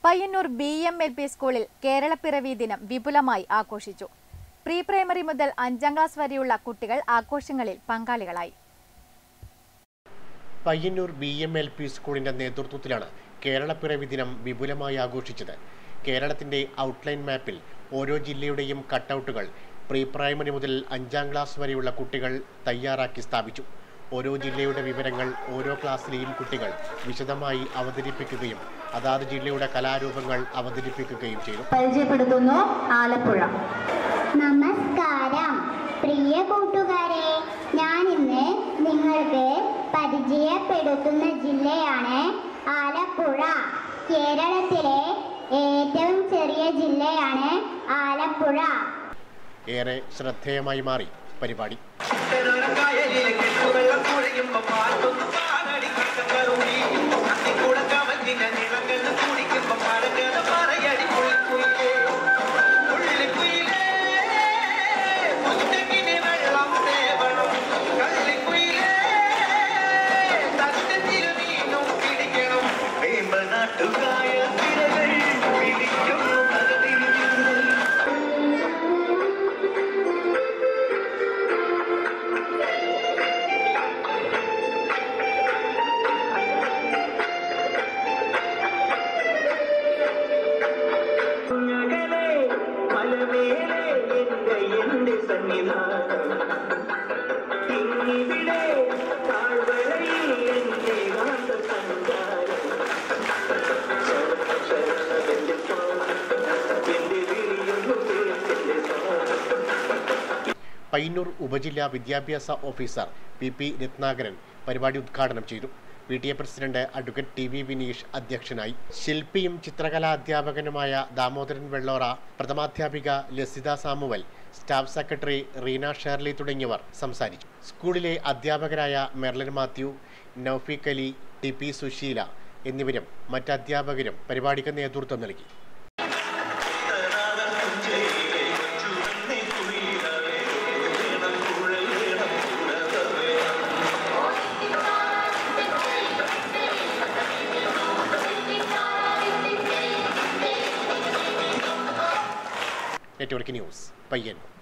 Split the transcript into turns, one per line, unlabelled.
Payyanur B M L P സ്കൂളിൽ കേരളപ്പിറവി ദിനം വിപുലമായി ആഘോഷിച്ചു പ്രീ പ്രൈമറി മുതൽ അഞ്ചാം ക്ലാസ് വരെയുള്ള കുട്ടികൾ ആഘോഷങ്ങളിൽ പങ്കാളികളായി
Payyanur B M L P സ്കൂളിന്റെ നേതൃത്വത്തിലാണ് കേരളപ്പിറവി ദിനം വിപുലമായി ആഘോഷിച്ചത് കേരളത്തിന്റെ ഔട്ട്ലൈൻ മാപ്പിൽ ഓരോ ജില്ലയുടെയും കട്ടൗട്ടുകൾ പ്രീ പ്രൈമറി മുതൽ അഞ്ചാം ക്ലാസ് വരെയുള്ള കുട്ടികൾ തയ്യാറാക്കി സ്ഥാപിച്ചു ഓരോ ജില്ലയുടെ വിവരങ്ങൾ ഓരോ ക്ലാസ്സിലെയും കുട്ടികൾ വിശദമായി അവതരിപ്പിക്കുകയും അതാത് ജില്ലയുടെ കലാരൂപങ്ങൾ അവതരിപ്പിക്കുകയും ചെയ്തു
പരിചയപ്പെടുത്തുന്നു ആലപ്പുഴ
നമസ്കാരം പ്രിയ കൂട്ടുകാരെ ഞാൻ ഇന്ന് നിങ്ങൾക്ക് പരിചയപ്പെടുത്തുന്ന ജില്ലയാണ് ആലപ്പുഴ കേരളത്തിലെ ഏറ്റവും ചെറിയ ജില്ലയാണ് ആലപ്പുഴ
ഏറെ ശ്രദ്ധേയമായി മാറി പരിപാടി
കായലിലെ കെട്ടുവെള്ളം കുഴയുമ്പോ പാട്ടൊന്ന് പാടടി കട്ടക്കറുടി അത്തിക്കൂട കമഞ്ഞിന്റെ നിളങ്ങൾ കുടിക്കുമ്പോ പഴങ്ങൾ പറയടി കുളിക്കുയിലേ പുള്ളിക്കുയിലേ മുറ്റക്കിന് വെള്ളം തേവണം കള്ളിക്കുയിലേ തട്ടത്തിരു മീനും പിടിക്കണം വേമ്പനാട്ടുകായ തിരകൾ പിടിക്കുന്നു പകതിരിക്കുന്നു കുഞ്ഞകലേ മലമേലെ എന്റെ എന്റെ സന്നിധാനം ഇന്നിവിടെ താഴ്വരയിൽ എന്റെ കാന്ത സഞ്ചാരം ശരശരന്റെ സ്വാമി എന്റെ വിളിയൊന്നു കേട്ടെന്റെ സ്വാമി
പയ്യന്നൂർ ഉപജില്ലാ വിദ്യാഭ്യാസ ഓഫീസർ പി പി രത്നാകരൻ പരിപാടി ഉദ്ഘാടനം ചെയ്തു P T A president advocate T V Vineesh അധ്യക്ഷനായി ശില്പിയും ചിത്രകലാ അധ്യാപകനുമായ ദാമോദരൻ വെള്ളോറ പ്രഥമാധ്യാപിക ലസിത സാമുവൽ സ്റ്റാഫ് സെക്രട്ടറി റീന ഷേർലി തുടങ്ങിയവർ സംസാരിച്ചു സ്കൂളിലെ അധ്യാപകരായ മെർലിൻ മാത്യു നൌഫീഖ് അലി ടി പി സുശീല എന്നിവരും മറ്റ് അധ്യാപകരും പരിപാടിക്ക് നേതൃത്വം നൽകി നെറ്റ്വർക്ക് ന്യൂസ് പയ്യന്നൂർ